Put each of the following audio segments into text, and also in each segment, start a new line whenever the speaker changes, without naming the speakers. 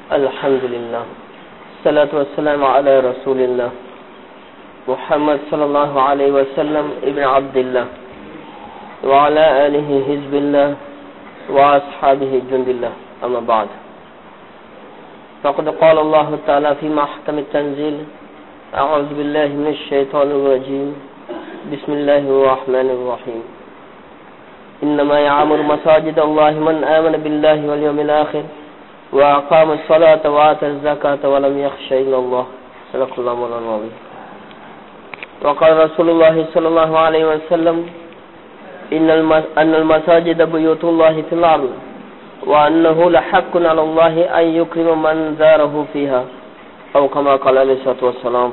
الحمد لله الصلاة والسلام على رسول الله محمد صلى الله عليه وسلم ابن عبد الله وعلى آله حزب الله وأصحابه جند الله أما بعد فقد قال الله تعالى في محكم التنزيل أعوذ بالله من الشيطان الرجيم بسم الله الرحمن الرحيم إنما يعمر مساجد الله من آمن بالله واليوم الآخر وأقام الصلاة وآتى الزكاة ولم يخش إلا الله صدق الله مولانا العظيم وقال رسول الله صلى الله عليه وسلم إن أن المساجد بيوت الله في الأرض وأنه لحق على الله أن يكرم من زاره فيها أو كما قال عليه الصلاة والسلام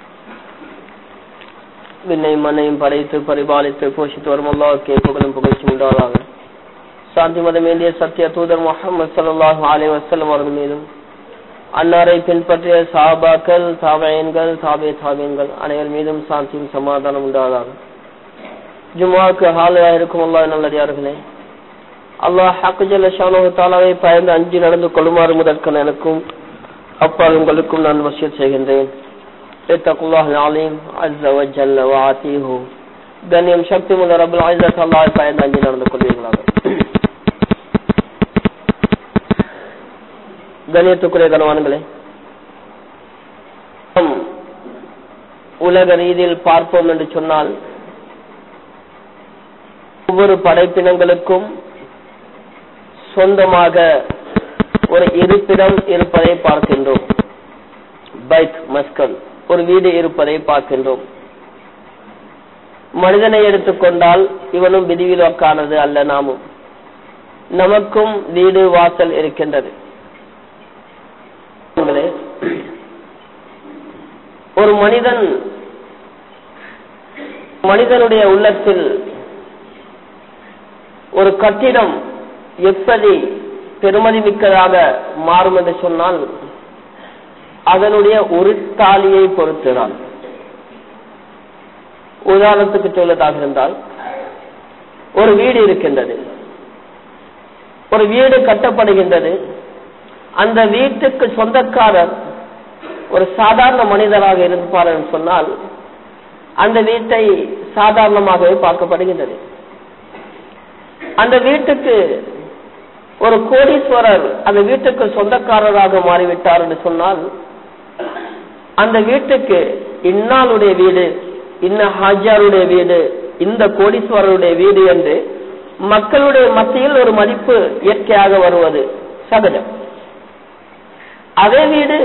விண்ணை மண்ணையும் படைத்து பரிபாலித்து போஷித்து வரும் அல்லாவுக்கே புகழும் புகழ்ச்சி உண்டாதாக சாந்தி மதம் ஏந்திய சத்திய தூதர் முகமது சல்லாஹு அலி வசல்லம் அவர்கள் மீதும் அன்னாரை பின்பற்றிய சாபாக்கள் தாபயன்கள் தாபே தாபியன்கள் அனைவர் மீதும் சாந்தியும் சமாதானம் உண்டாதாக ஜுமாவுக்கு ஹாலையாக இருக்கும் அல்லா நல்லடியார்களே அல்லாஹ் ஹக்குஜல்ல ஷானு தாலாவை பயந்து அஞ்சு நடந்து கொள்ளுமாறு முதற்கன் எனக்கும் அப்பால் உங்களுக்கும் நான் வசியல் செய்கின்றேன் கண்ணியம் சக்தி முதல் ரபுல் ஆயிரத்தி அல்லாஹ் பயந்து அஞ்சு நடந்து கொள்வீர்களாக கணியத்துக்குரிய கனவான்களே உலக ரீதியில் பார்ப்போம் என்று சொன்னால் ஒவ்வொரு படைப்பினங்களுக்கும் சொந்தமாக ஒரு இருப்பிடம் இருப்பதை பார்க்கின்றோம் பைக் மஸ்கல் ஒரு வீடு இருப்பதை பார்க்கின்றோம் மனிதனை எடுத்துக்கொண்டால் இவனும் விதிவிலக்கானது அல்ல நாமும் நமக்கும் வீடு வாசல் இருக்கின்றது ஒரு மனிதன் மனிதனுடைய உள்ளத்தில் ஒரு கட்டிடம் எப்படி பெருமதி மிக்கதாக மாறும் என்று சொன்னால் அதனுடைய ஒரு தாலியை பொறுத்துதான் உதாரணத்துக்கு சொல்வதாக இருந்தால் ஒரு வீடு இருக்கின்றது ஒரு வீடு கட்டப்படுகின்றது அந்த வீட்டுக்கு சொந்தக்காரர் ஒரு சாதாரண மனிதராக இருப்பார் என்று சொன்னால் அந்த வீட்டை சாதாரணமாகவே பார்க்கப்படுகின்றது அந்த வீட்டுக்கு ஒரு கோடீஸ்வரர் அந்த வீட்டுக்கு சொந்தக்காரராக மாறிவிட்டார் என்று சொன்னால் அந்த வீட்டுக்கு இன்னாளுடைய வீடு இன்ன ஹாஜாருடைய வீடு இந்த கோடீஸ்வரருடைய வீடு என்று மக்களுடைய மத்தியில் ஒரு மதிப்பு இயற்கையாக வருவது சகஜம் அதே வீடு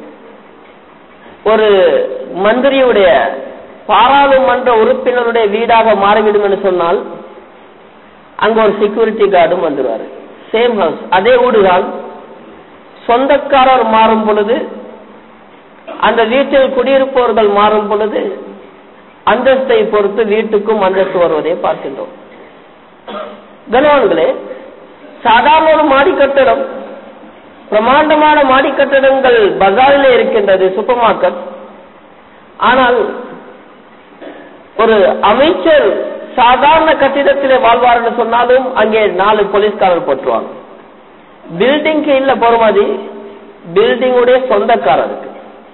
ஒரு மந்திரியுடைய பாராளுமன்ற உறுப்பினருடைய வீடாக மாறிவிடும் என்று சொன்னால் அங்க ஒரு செக்யூரிட்டி கார்டும் வந்துருவாரு சேம் ஹவுஸ் அதே வீடுதான் சொந்தக்காரர் மாறும் பொழுது அந்த வீட்டில் குடியிருப்பவர்கள் மாறும் பொழுது அந்தஸ்தை பொறுத்து வீட்டுக்கும் அந்தஸ்து வருவதை பார்க்கின்றோம் கனவான்களே சாதாரண ஒரு மாடி கட்டடம் பிரமாண்டமான மாடி கட்டடங்கள் பஜாரிலே இருக்கின்றது சூப்பர் மார்க்கெட் ஆனால் ஒரு அமைச்சர் சாதாரண கட்டிடத்திலே வாழ்வார் என்று சொன்னாலும் அங்கே நாலு போலீஸ்காரர் போட்டுருவாங்க பில்டிங்க்கு இல்ல பொறுமதி பில்டிங் உடைய சொந்தக்காரருக்கு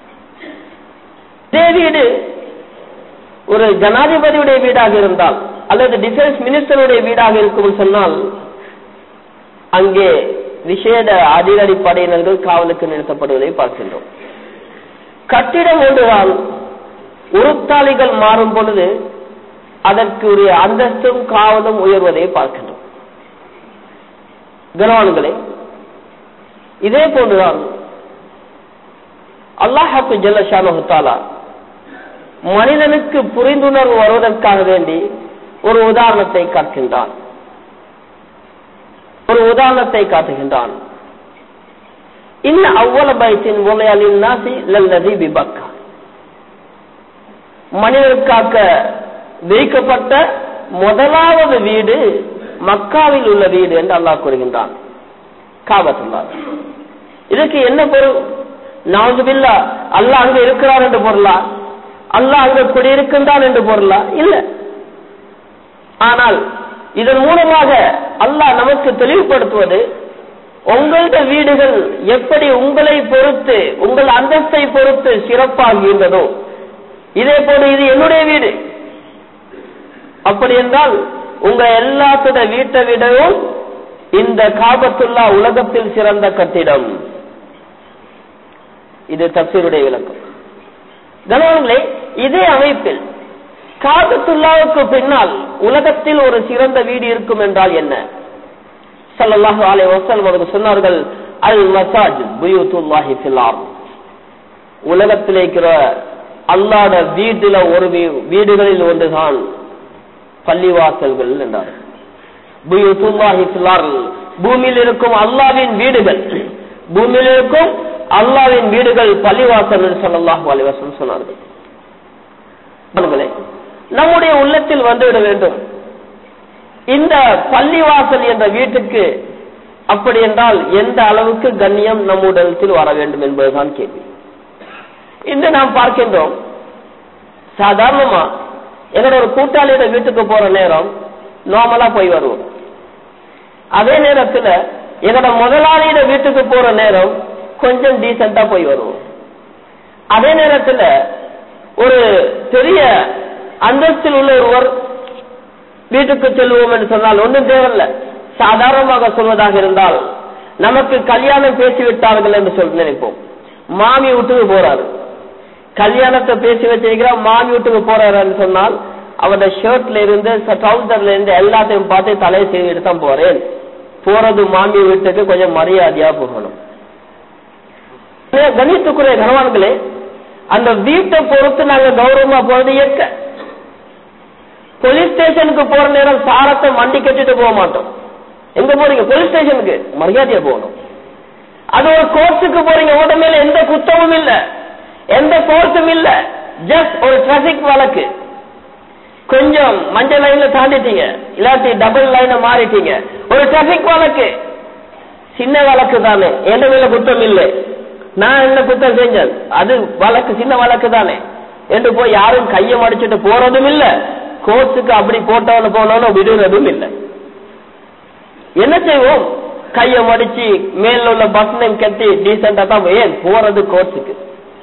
இதே வீடு ஒரு ஜனாதிபதியுடைய வீடாக இருந்தால் அல்லது டிஃபென்ஸ் மினிஸ்டருடைய வீடாக இருக்கும் சொன்னால் அங்கே விசேட அதிரடி படையினர்கள் காவலுக்கு நிறுத்தப்படுவதை பார்க்கின்றோம் கட்டிடம் ஒன்றுதான் உருத்தாளிகள் மாறும் பொழுது அதற்கு உரிய அந்தஸ்தும் காவலும் உயர்வதை பார்க்கின்றோம் கனவான்களே இதே போன்றுதான் அல்லாஹாக்கு ஜல்லஷானுத்தாலா மனிதனுக்கு புரிந்துணர்வு வருவதற்காக வேண்டி ஒரு உதாரணத்தை காட்டுகின்றான் ஒரு உதாரணத்தை காட்டுகின்றான் இன்ன அவ்வளவு பயத்தின் உலையாளின் நாசி லல்லதி விபக்கா மனிதனுக்காக வைக்கப்பட்ட முதலாவது வீடு மக்காவில் உள்ள வீடு என்று அல்லாஹ் கூறுகின்றான் காபத்துல்லா இதுக்கு என்ன பொருள் நாவுதுபில்லா அல்லாஹ் அங்க இருக்கிறார் என்று பொருளா அல்லாஹ் அங்க குடியிருக்கின்றான் என்று பொருளா இல்ல ஆனால் இதன் மூலமாக அல்லாஹ் நமக்கு தெளிவுபடுத்துவது உங்களது வீடுகள் எப்படி உங்களை பொறுத்து உங்கள் அந்தஸ்தை பொறுத்து சிறப்பாகின்றதோ இதே போல இது என்னுடைய வீடு அப்படி என்றால் உங்க எல்லாத்தோட வீட்டை விடவும் இந்த காபத்துல்லா உலகத்தில் சிறந்த கட்டிடம் இது தப்சீருடைய விளக்கம் கனவங்களே இதே அமைப்பில் காபத்துல்லாவுக்கு பின்னால் உலகத்தில் ஒரு சிறந்த வீடு இருக்கும் என்றால் என்ன சல்லல்லாஹு அலைஹி வஸல்லம் அவர்கள் சொன்னார்கள் அல் மசாஜ் புயூத்துல்லாஹி ஃபில் அர்த் உலகத்தில் இருக்கிற அல்லாட வீட்டுல ஒரு வீ- வீடுகளில் ஒன்றுதான் பள்ளிவாசல்கள் என்றார் புயூத்துல்லாஹி ஃபில் அர்த் பூமியில் இருக்கும் அல்லாவின் வீடுகள் பூமியில் இருக்கும் அல்லாவின் வீடுகள் பள்ளிவாசல் என்று ஸல்லல்லாஹு அலைஹி வஸல்லம் சொன்னார்கள் நண்பர்களே, நம்முடைய உள்ளத்தில் வந்துவிட வேண்டும் இந்த பள்ளிவாசல் என்ற வீட்டுக்கு அப்படி என்றால் எந்த அளவுக்கு கண்ணியம் நம்முடத்தில் வர வேண்டும் என்பதுதான் கேள்வி இன்று நாம் பார்க்கின்றோம் சாதாரணமா எங்களோட ஒரு கூட்டாளியோட வீட்டுக்கு போற நேரம் நார்மலா போய் வருவோம் அதே நேரத்துல எங்களோட முதலாளியோட வீட்டுக்கு போற நேரம் கொஞ்சம் டீசெண்டா போய் வருவோம் அதே நேரத்துல ஒரு பெரிய அந்தஸ்தில் உள்ள ஒருவர் வீட்டுக்கு செல்வோம் என்று சொன்னால் ஒன்றும் தேவையில்ல சாதாரணமாக சொல்வதாக இருந்தால் நமக்கு கல்யாணம் பேசிவிட்டார்கள் என்று சொல்லி நினைப்போம் மாமி வீட்டுக்கு போறாரு கல்யாணத்தை பேசி வச்சிருக்கிற மாமி வீட்டுக்கு போறாருன்னு சொன்னால் அவருடைய ஷர்ட்ல இருந்து ட்ரௌசர்ல இருந்து எல்லாத்தையும் பார்த்து தலையை செய்துட்டு தான் போறேன் போறது மாமி வீட்டுக்கு கொஞ்சம் மரியாதையா போகணும் கணித்துக்குரிய கனவான்களே அந்த வீட்டை பொறுத்து நாங்க கௌரவமா போறது இயக்க போலீஸ் ஸ்டேஷனுக்கு போற நேரம் சாரத்தை மண்டி கட்டிட்டு போக மாட்டோம் எங்க போறீங்க போலீஸ் ஸ்டேஷனுக்கு மரியாதையா போகணும் அது ஒரு கோர்ட்டுக்கு போறீங்க உட மேல எந்த குத்தமும் இல்ல எந்த கோர்ட்டும் இல்ல ஜஸ்ட் ஒரு டிராபிக் வழக்கு கொஞ்சம் மஞ்சள் லைன்ல தாண்டிட்டீங்க இல்லாட்டி டபுள் லைனை மாறிட்டீங்க ஒரு டிராபிக் வழக்கு சின்ன வழக்கு தானே எந்த மேல குத்தம் இல்லை நான் என்ன குத்தம் செஞ்சேன் அது வழக்கு சின்ன வழக்கு தானே என்று போய் யாரும் கையை மடிச்சிட்டு போறதும் இல்ல கோர்ட்டுக்கு அப்படி போட்டவன போனவன விடுறதும் இல்லை என்ன செய்வோம் கையை மடிச்சு மேல உள்ள பட்டனையும் கட்டி டீசெண்டா தான் ஏன் போறது கோர்ட்டுக்கு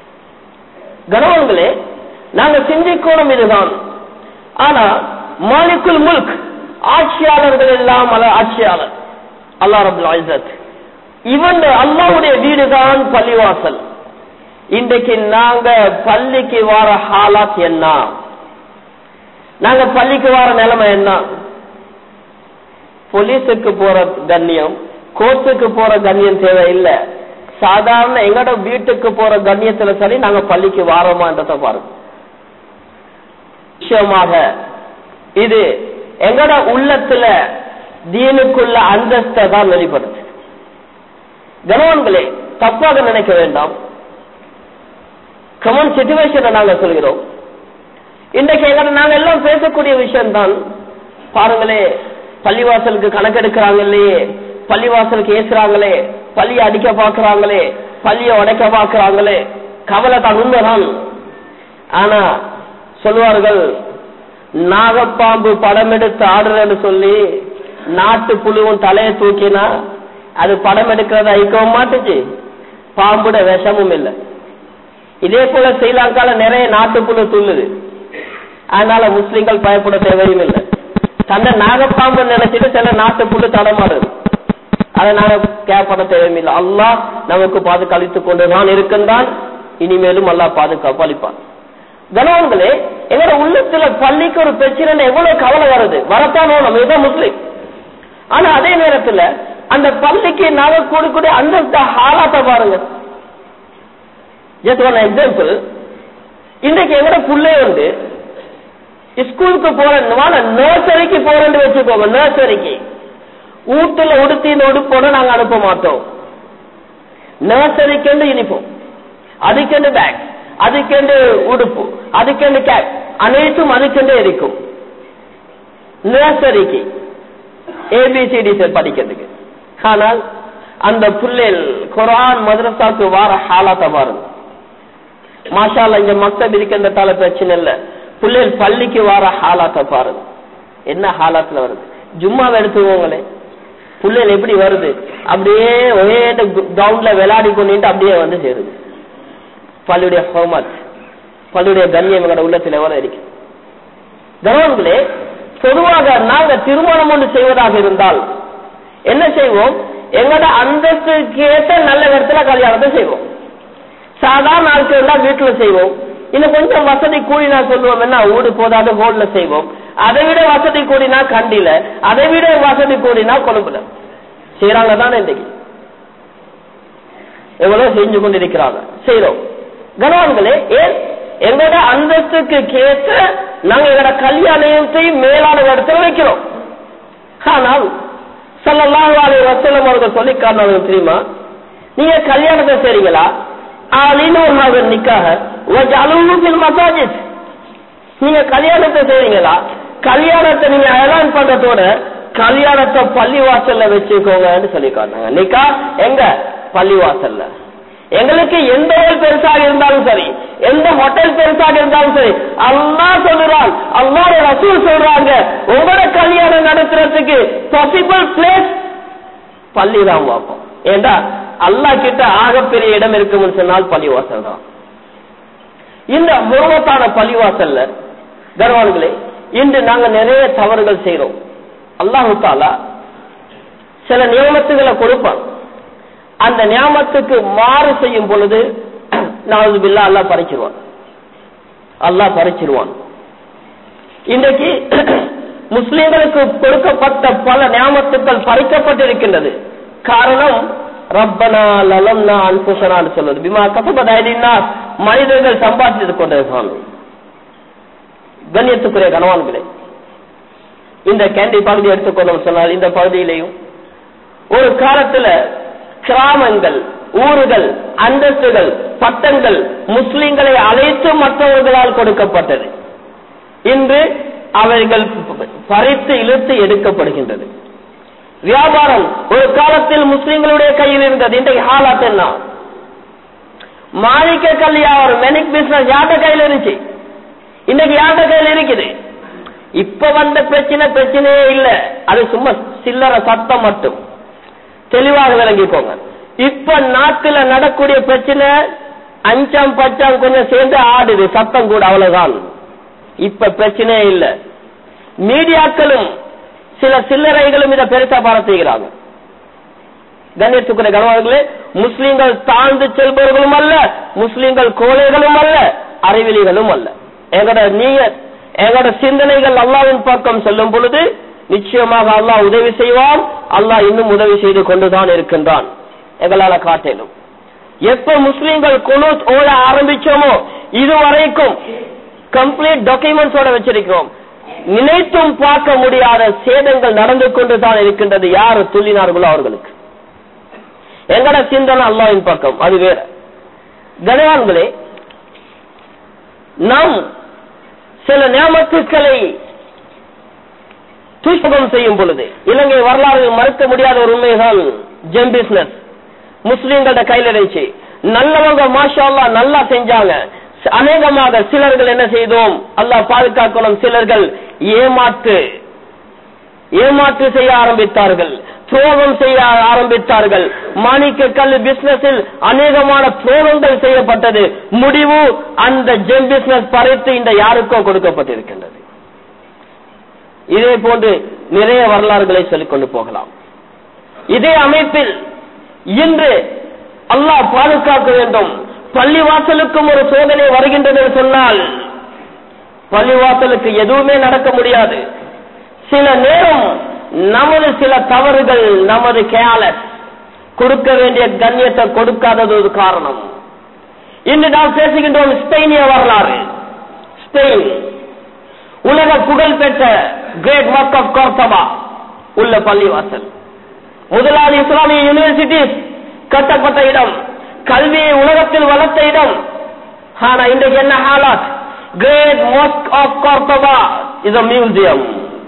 கனவங்களே நாங்க சிந்திக்கணும் இதுதான் ஆனா மாலிக்குல் முல்க் ஆட்சியாளர்கள் எல்லாம் அல்ல ஆட்சியாளர் அல்லா ரபுல் ஐசத் இவன் அல்லாவுடைய வீடுதான் பள்ளிவாசல் இன்றைக்கு நாங்க பள்ளிக்கு வர ஹாலாத் என்ன நாங்க பள்ளிக்கு வர நிலைமை என்ன போலீஸுக்கு போற கண்ணியம் கோர்ட்டுக்கு போற கண்ணியம் தேவை இல்ல சாதாரண எங்கட வீட்டுக்கு போற கண்ணியத்துல சரி நாங்க பள்ளிக்கு வாரோமான்றத பாருங்க நிச்சயமாக இது எங்கட உள்ளத்துல தீனுக்குள்ள அந்தஸ்தை தான் வெளிப்படுது கனவான்களே தப்பாக நினைக்க வேண்டாம் கமன் சிச்சுவேஷனை நாங்க சொல்கிறோம் இன்றைக்கு எங்கட நாங்க எல்லாம் பேசக்கூடிய விஷயம் தான் பாருங்களே பள்ளிவாசலுக்கு கணக்கெடுக்கிறாங்க இல்லையே பள்ளிவாசலுக்கு ஏசுறாங்களே பள்ளியை அடிக்க பாக்குறாங்களே பள்ளியை உடைக்க பாக்குறாங்களே கவலை தான் உண்மைதான் ஆனா சொல்வார்கள் நாகப்பாம்பு படம் எடுத்து ஆடுறேன்னு சொல்லி நாட்டு புழுவும் தலையை தூக்கினா அது படம் எடுக்கிறத ஐக்கவும் மாட்டுச்சு பாம்புட விஷமும் இல்லை இதே போல ஸ்ரீலங்கால நிறைய நாட்டு புழு துள்ளுது அதனால முஸ்லிம்கள் பயப்பட தேவையும் இல்லை தன்னை நாகப்பாம்பு நினைச்சிட்டு சில நாட்டு புழு தடமாறுது அதனால கேப்பட தேவையில்லை அல்லாஹ் நமக்கு பாதுகாலித்துக் கொண்டுதான் இருக்கின்றான் இனிமேலும் அல்லாஹ் பாதுகாப்பு அளிப்பான் கனவான்களே எங்களோட உள்ளத்துல பள்ளிக்கு ஒரு பிரச்சனை எவ்வளவு கவலை வருது வரத்தான் நம்ம இதுதான் முஸ்லிம் ஆனா அதே நேரத்துல அந்த பள்ளிக்கு நாங்க கூடக்கூடிய அந்த ஹாலாத்த பாருங்க ஜஸ்ட் ஒன் எக்ஸாம்பிள் இன்றைக்கு எங்கட புள்ளை வந்து ஸ்கூலுக்கு போற நர்சரிக்கு போறேன்னு வச்சுக்கோங்க நர்சரிக்கு வீட்டுல உடுத்தி இந்த உடுப்போட நாங்க அனுப்ப மாட்டோம் நர்சரிக்கு யூனிஃபார்ம் அதுக்கெண்டு பேக் அதுக்கெண்டு உடுப்பு அதுக்கெண்டு கேப் அனைத்தும் அதுக்கெண்டு இருக்கும் நர்சரிக்கு ஏபிசிடி படிக்கிறதுக்கு ஆனால் அந்த புள்ளைகள் குரான் மதரசாக்கு வார ஹாலாத்த பாருங்க மாஷால இங்க மக்தப் இருக்கின்றதால பிரச்சனை இல்ல பிள்ளைகள் பள்ளிக்கு வார ஹாலாத்த பாருங்க என்ன ஹாலாத்துல வருது ஜும்மாவை எடுத்துக்கோங்களே புள்ளைகள் எப்படி வருது அப்படியே ஒரே கிரவுண்ட்ல விளையாடி கொண்டுட்டு அப்படியே வந்து சேருது பள்ளியுடைய ஹோமத் பள்ளியுடைய கண்ணியம் எங்களோட உள்ளத்தில் எவ்வளவு இருக்கு கணவன்களே பொதுவாக நாங்க திருமணம் ஒன்று செய்வதாக இருந்தால் என்ன செய்வோம் எங்களோட அந்தஸ்துக்கு ஏற்ற நல்ல இடத்துல கல்யாணத்தை செய்வோம் சாதாரண நாட்கள் தான் வீட்டுல செய்வோம் இன்னும் கொஞ்சம் வசதி கூடினா சொல்லுவோம் என்ன ஊடு போதாத ஹோல்ல செய்வோம் அதை விட வசதி கூடினா கண்டில அதை விட வசதி கூடினா கொழும்புல செய்யறாங்க தானே இன்றைக்கு எவ்வளவு செஞ்சு கொண்டிருக்கிறாங்க செய்யறோம் கணவான்களே ஏன் எங்களோட அந்தஸ்துக்கு கேட்ட நாங்க எங்களோட கல்யாணத்தை மேலான இடத்துல வைக்கிறோம் ஆனால் சல்லல்லாஹு அலைஹி வஸல்லம் அவர்கள் சொல்லி காரணம் தெரியுமா நீங்க கல்யாணத்தை செய்றீங்களா ஆலினூஹாக நிக்காக வஜஅலூஹு ஃபில் மசாஜித் நீங்க கல்யாணத்தை செய்றீங்களா கல்யாணத்தை நீங்க அயலான் பண்றதோட கல்யாணத்தை பள்ளி வாசல்ல வச்சுக்கோங்கன்னு சொல்லி காட்டினாங்க நிக்கா எங்க பள்ளி வாசல்ல எங்களுக்கு எந்த ஒரு பெருசாக இருந்தாலும் சரி எந்த ஹோட்டல் பெருசாக இருந்தாலும் சரி அல்லா சொல்லுறான் அல்லாட ரசூல் சொல்றாங்க உங்களோட கல்யாணம் நடத்துறதுக்கு பாசிபிள் பிளேஸ் பள்ளி தான் பார்ப்போம் ஏண்டா அல்லா கிட்ட ஆகப்பெரிய இடம் இருக்கும்னு சொன்னால் பள்ளிவாசல் தான் இந்த முருகத்தான பள்ளிவாசல்ல கர்வான்களே இன்று நாங்க நிறைய தவறுகள் செய்யறோம் அல்லாஹு தாலா சில நியமத்துகளை கொடுப்பான் அந்த நியமத்துக்கு மாறு செய்யும் பொழுது நாவது பில்லா அல்லா பறிச்சிருவான் அல்லாஹ் பறிச்சிருவான் இன்றைக்கு முஸ்லிம்களுக்கு கொடுக்கப்பட்ட பல நியமத்துக்கள் பறிக்கப்பட்டிருக்கின்றது காரணம் ரப்பனா லலம்னா அன்புசனான்னு சொல்லுது பிமா கசபதாயினா மனிதர்கள் சம்பாதித்து கொண்டிருக்காங்க கண்ணியத்துக்குரிய கணவான்களே இந்த கேண்டி பகுதி எடுத்துக்கொண்டோம் சொன்னால் இந்த பகுதியிலையும் ஒரு காலத்துல கிராமங்கள் ஊர்கள் அந்தஸ்துகள் பட்டங்கள் முஸ்லிம்களை அழைத்து மற்றவர்களால் கொடுக்கப்பட்டது இன்று அவைகள் பறித்து இழுத்து எடுக்கப்படுகின்றது வியாபாரம் ஒரு காலத்தில் முஸ்லிம்களுடைய கையில் இருந்தது இன்றைக்கு ஹாலாத் என்ன மாணிக்க கல் வியாபாரம் மெனிக் பிசினஸ் யார்ட கையில் இருந்துச்சு இன்னைக்கு யார்ட கையில் இருக்குது இப்ப வந்த பிரச்சனை பிரச்சனையே இல்ல அது சும்மா சில்லற சத்தம் மட்டும் தெளிவாக விளங்கிக்கோங்க இப்ப நாட்டுல நடக்கூடிய பிரச்சனை அஞ்சம் பச்சம் கொஞ்சம் சேர்ந்து ஆடுது சத்தம் கூட அவ்வளவுதான் இப்ப பிரச்சனையே இல்ல மீடியாக்களும் சில சில்லறைகளும் இதை பெருசா பரத்துகிறாங்க கண்ணியத்துக்குரிய கணவர்களே முஸ்லீம்கள் தாழ்ந்து செல்பவர்களும் அல்ல முஸ்லீம்கள் கோழைகளும் அல்ல அறிவிலிகளும் அல்ல எங்களோட நீங்க எங்களோட சிந்தனைகள் அல்லாவின் பக்கம் செல்லும் பொழுது நிச்சயமாக அல்லாஹ் உதவி செய்வான் அல்லாஹ் இன்னும் உதவி செய்து கொண்டுதான் இருக்கின்றான் எங்களால காட்டலும் எப்ப முஸ்லீம்கள் குழு ஓட ஆரம்பிச்சோமோ இதுவரைக்கும் கம்ப்ளீட் டாக்குமெண்ட்ஸோட வச்சிருக்கிறோம் நினைத்தும் பார்க்க முடியாத சேதங்கள் நடந்து கொண்டுதான் இருக்கின்றது யாரு துள்ளினார்களோ அவர்களுக்கு எங்கட சிந்தனை அல்லாவின் பக்கம் அது வேற கனவான்களே நாம் சில நியமத்துக்களை தூஷகம் செய்யும் பொழுது இலங்கை வரலாறு மறுக்க முடியாத ஒரு உண்மைதான் ஜெம் பிசினஸ் முஸ்லீம்களோட கையில் இருந்துச்சு நல்லவங்க மாஷா அல்லாஹ் நல்லா செஞ்சாங்க அநேகமாக சிலர்கள் என்ன செய்தோம் அல்லாஹ் பாதுகாக்கணும் சிலர்கள் ஏமாற்று ஏமாற்று செய்ய ஆரம்பித்தார்கள் துரோகம் செய்ய ஆரம்பித்தார்கள் மாணிக்க கல் பிசினஸில் அநேகமான துரோகங்கள் செய்யப்பட்டது முடிவு அந்த ஜெம் பிசினஸ் பறித்து இந்த யாருக்கோ கொடுக்கப்பட்டிருக்கின்றது இதே போன்று நிறைய வரலாறுகளை சொல்லிக் கொண்டு போகலாம் இதே அமைப்பில் இன்று அல்லாஹ் பாதுகாக்க வேண்டும் பள்ளிவாசலுக்கும் ஒரு சோதனை வருகின்றது சொன்னால் பள்ளிவாசலுக்கு எதுவுமே நடக்க முடியாது சில நேரம் நமது சில தவறுகள் நமது கேலஸ் கொடுக்க வேண்டிய கண்ணியத்தை கொடுக்காதது ஒரு காரணம் இன்று நாம் பேசுகின்றோம் ஸ்பெயினிய வரலாறு ஸ்பெயின் உலக புகழ் பெற்ற கிரேட் மார்க் ஆஃப் கோர்சபா உள்ள பள்ளிவாசல் முதலாவது இஸ்லாமிய யூனிவர்சிட்டிஸ் கட்டப்பட்ட இடம் கல்வியை உலகத்தில் வளர்த்த இடம் ஆனா இன்றைக்கு என்ன ஹாலாத் கிரேட் மாஸ்க் ஆஃப் கோர்சபா இது மியூசியம்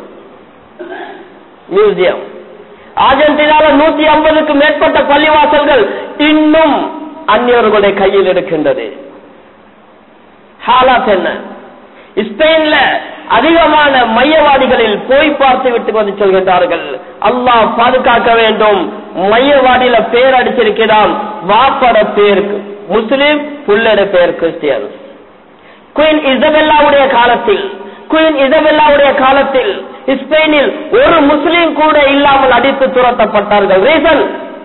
மியூசியம் அர்ஜென்டினால நூத்தி ஐம்பதுக்கு மேற்பட்ட பள்ளிவாசல்கள் இன்னும் அந்நியர்களுடைய கையில் இருக்கின்றது ஹாலாத் என்ன ஸ்பெயின்ல அதிகமான மையவாதிகளில் போய் பார்த்து விட்டு வந்து சொல்கின்றார்கள் அல்லாஹ் பாதுகாக்க வேண்டும் மையவாடியில பேர் அடிச்சிருக்கிறான் வாப்பட பேருக்கு முஸ்லிம் புள்ளட பேர் கிறிஸ்டியன் குயின் இசபெல்லாவுடைய காலத்தில் குயின் இசபெல்லாவுடைய காலத்தில் ஸ்பெயினில் ஒரு முஸ்லீம் கூட இல்லாமல் அடித்து துரத்தப்பட்டார்கள் ரீசன்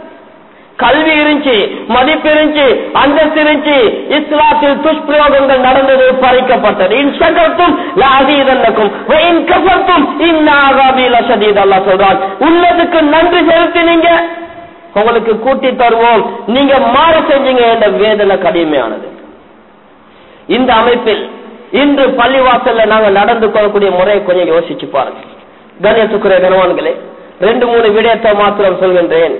கல்வி இருந்துச்சு மதிப்பு இருந்துச்சு அந்தஸ்து இருந்துச்சு இஸ்லாத்தில் துஷ்பிரயோகங்கள் நடந்தது பறிக்கப்பட்டது இன்சகத்தும் லாதீதன்னக்கும் இன் கஃபர்த்தும் இன்னாகாபி லஷதீத் அல்லாஹ் சொல்றான் உள்ளதுக்கு நன்றி செலுத்தினீங்க உங்களுக்கு கூட்டி தருவோம் நீங்க மாறு செஞ்சீங்க என்ற வேதனை கடுமையானது இந்த அமைப்பில் இன்று பள்ளிவாசல்ல நாங்க நடந்து கொள்ளக்கூடிய முறையை கொஞ்சம் யோசிச்சு பாருங்க கணேசுக்குரிய கனவான்களே ரெண்டு மூணு விடயத்தை மாத்திரம் சொல்கின்றேன்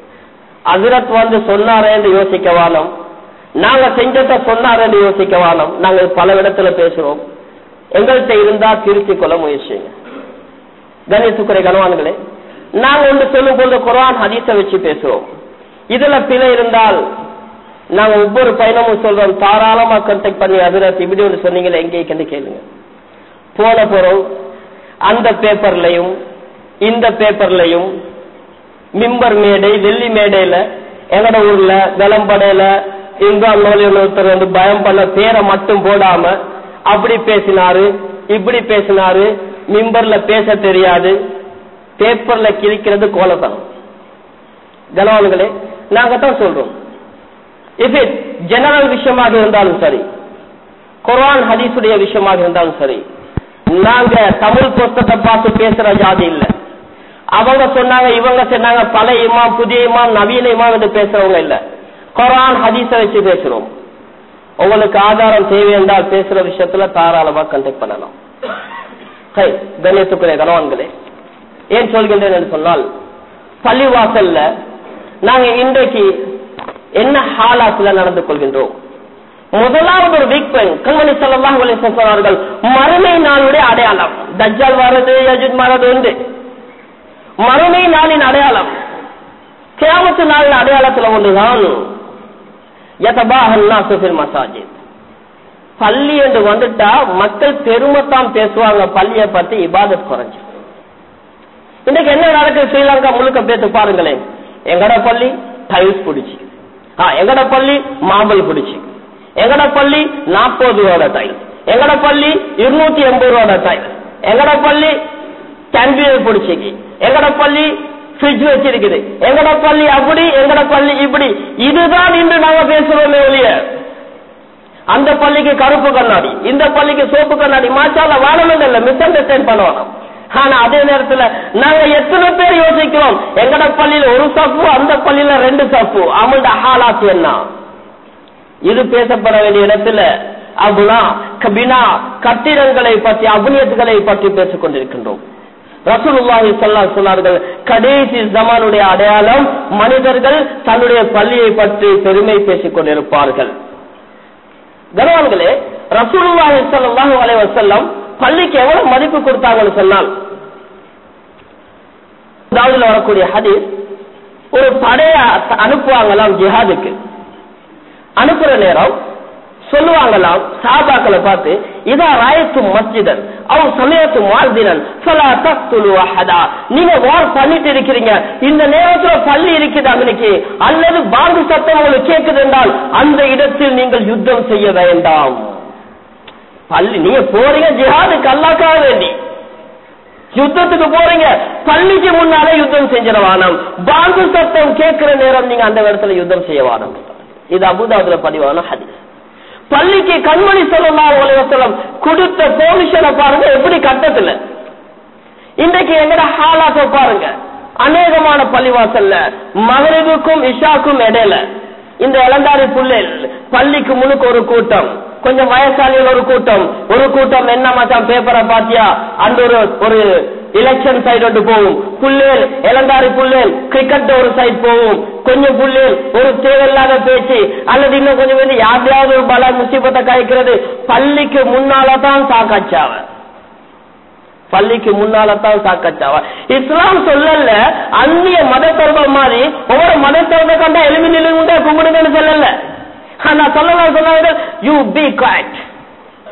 அசிரத் வந்து சொன்னாரே என்று யோசிக்க வானம் நாங்க செஞ்சத சொன்னாரே என்று யோசிக்க வானம் நாங்க பல இடத்துல பேசுறோம் எங்கள்கிட்ட இருந்தா திருத்திக் கொள்ள முயற்சிங்க கணேசுக்குரிய கனவான்களே நாங்க ஒன்று சொல்லும் போது குரான் ஹதீஸை வச்சு பேசுறோம் இதுல பிழை இருந்தால் நாங்க ஒவ்வொரு பயணமும் சொல்றோம் தாராளமா கண்டெக்ட் பண்ணி அதிரத் இப்படி ஒன்று சொன்னீங்களே எங்கே கண்டு கேளுங்க போன போறோம் அந்த பேப்பர்லயும் இந்த பேப்பர்லயும் மிம்பர் மேடை வெள்ளி மேடையில எங்கட ஊர்ல விளம்படையில இம்ரான் நோலியன் ஒருத்தர் வந்து பயம் பண்ண பேரை மட்டும் போடாம அப்படி பேசினாரு இப்படி பேசினாரு மிம்பர்ல பேச தெரியாது பேப்பர்ல கிழிக்கிறது கோலத்தனம் கனவான்களே நாங்க தான் சொல்றோம் இஃப் இட் ஜெனரல் விஷயமாக இருந்தாலும் சரி குர்ஆன் ஹதீஸுடைய விஷயமாக இருந்தாலும் சரி நாங்க தமிழ் புஸ்தகத்தை பார்த்து பேசுற ஜாதி இல்ல அவங்க சொன்னாங்க இவங்க சொன்னாங்க பழைய இமாம் புதிய இமாம் நவீன இமாம் என்று பேசுறவங்க இல்ல குர்ஆன் ஹதீஸை வச்சு பேசுறோம் உங்களுக்கு ஆதாரம் தேவை என்றால் பேசுற விஷயத்துல தாராளமா கண்டெக்ட் பண்ணலாம் ஹை, கணேசுக்குரிய கனவான்களே ஏன் சொல்கின்றேன் என்று சொன்னால் பள்ளிவாசல்ல நாங்க இன்றைக்கு என்ன ஹாலாத்துல நடந்து கொள்கின்றோம் முதலாவது ஒரு வீக் பாயிண்ட் கண்மணி செல்லலாம் சொன்னார்கள் மறுமை நாளுடைய அடையாளம் தஜ்ஜால் வர்றது யஜுத் மாறது உண்டு மறுமை நாளின் அடையாளம் கியாமத்து நாளின் அடையாளத்துல ஒன்றுதான் யதபாஹன்னா சுஃபில் மசாஜித் பள்ளி என்று வந்துட்டா மக்கள் பெருமைத்தான் பேசுவாங்க பள்ளியை பத்தி இபாதத் குறைஞ்சு இன்னைக்கு என்ன நடக்குது ஸ்ரீலங்கா முழுக்க பேத்து பாருங்களேன் எங்கட பள்ளி டைல்ஸ் பிடிச்சி ஆ எங்கட பள்ளி மாம்பல் பிடிச்சி எங்கட பள்ளி நாற்பது ரூபாயோட டைல்ஸ் எங்கட பள்ளி இருநூத்தி எண்பது ரூபாயோட டைல்ஸ் எங்கட பள்ளி கேன்பியர் பிடிச்சிக்கு எங்கட பள்ளி ஃப்ரிட்ஜ் வச்சிருக்குது எங்கட பள்ளி அப்படி எங்கட பள்ளி இப்படி இதுதான் இன்று நாங்க பேசுறோமே ஒழிய அந்த பள்ளிக்கு கருப்பு கண்ணாடி இந்த பள்ளிக்கு சோப்பு கண்ணாடி மாச்சால வாழணும் இல்ல மிஸ் அண்டர்ஸ்டாண்ட் பண்ணுவோம் ஆனா அதே நேரத்துல நாங்க எத்தனை பேர் யோசிக்கிறோம் எங்கட பள்ளியில ஒரு சப்பு அந்த பள்ளியில ரெண்டு சப்பு அவங்களோட ஹாலாத்து என்ன இது பேசப்பட வேண்டிய இடத்துல அபுனா கபினா கட்டிடங்களை பற்றி அபுனியத்துகளை பற்றி பேசிக் கொண்டிருக்கின்றோம் ரசூலுல்லாஹி ஸல்லல்லாஹு சொன்னார்கள் கடைசி ஜமானுடைய அடையாளம் மனிதர்கள் தன்னுடைய பள்ளியை பற்றி பெருமை பேசிக் கொண்டிருப்பார்கள் கனவான்களே ரசூலுல்லாஹி ஸல்லல்லாஹு அலைஹி வஸல்லம் பள்ளிக்கு எவ்வளவு மதிப்பு கொடுத்தாங்கன்னு சொன்னால் தாவூதுல வரக்கூடிய ஹதீஸ் ஒரு படைய அனுப்புவாங்களாம் ஜிஹாதுக்கு அனுப்புற நேரம் சொல்லுவாங்களாம் சாபாக்களை பார்த்து இதா ராயத்து மஸ்ஜிதன் அவன் சமயத்து வாழ்தினன் ஃபலா தக்துலு அஹதா நீங்க வார் பண்ணிட்டு இருக்கிறீங்க இந்த நேரத்துல பள்ளி இருக்குது அன்னைக்கு அல்லது பாங்கு சத்தம் உங்களுக்கு கேட்குது என்றால் அந்த இடத்தில் நீங்கள் யுத்தம் செய்ய வேண்டாம் பள்ளி நீங்க போறீங்க ஜிஹாதுக்கு அல்லாக்காக வேண்டி யுத்தத்துக்கு போறீங்க பள்ளிக்கு முன்னாலே யுத்தம் செஞ்சிடவானம் பாங்கு சத்தம் கேட்கிற நேரம் நீங்க அந்த இடத்துல யுத்தம் செய்ய வானம் இது அபுதாபுல பதிவான ஹதீஸ் பள்ளிக்கு கண்மணி சொல்லலாம் உலகத்தலம் கொடுத்த பெர்மிஷனை பாருங்க எப்படி கட்டத்துல இன்றைக்கு எங்கட ஹாலாக்க பாருங்க அநேகமான பள்ளிவாசல்ல மகரிபுக்கும் இஷாக்கும் இடையில இந்த இளந்தாரி புள்ளில் பள்ளிக்கு முழுக்க ஒரு கூட்டம் கொஞ்சம் வயசாளிகள் ஒரு கூட்டம் ஒரு கூட்டம் என்ன மச்சான் பேப்பரை பாத்தியா அந்த ஒரு ஒரு எலெக்ஷன் சைடு ஒன்று போகும் புள்ளேல் இளந்தாரி புள்ளேல் கிரிக்கெட் ஒரு சைடு போகும் கொஞ்சம் புள்ளேல் ஒரு தேவையில்லாத பேச்சு அல்லது இன்னும் கொஞ்சம் வந்து யாரையாவது ஒரு பல முசிபத்தை காய்க்கிறது பள்ளிக்கு முன்னால தான் சாக்காச்சாவ பள்ளிக்கு முன்னாலதான் சாக்கச்சாவா இஸ்லாம் சொல்லல அந்நிய மதத்தொடர் மாதிரி ஒவ்வொரு மதத்தொடரை கண்டா எலும்பி நிலுங்க கும்பிடுங்கன்னு சொல்லல ஆனா சொல்லலாம் சொன்னாங்க யூ பி குவாய்ட்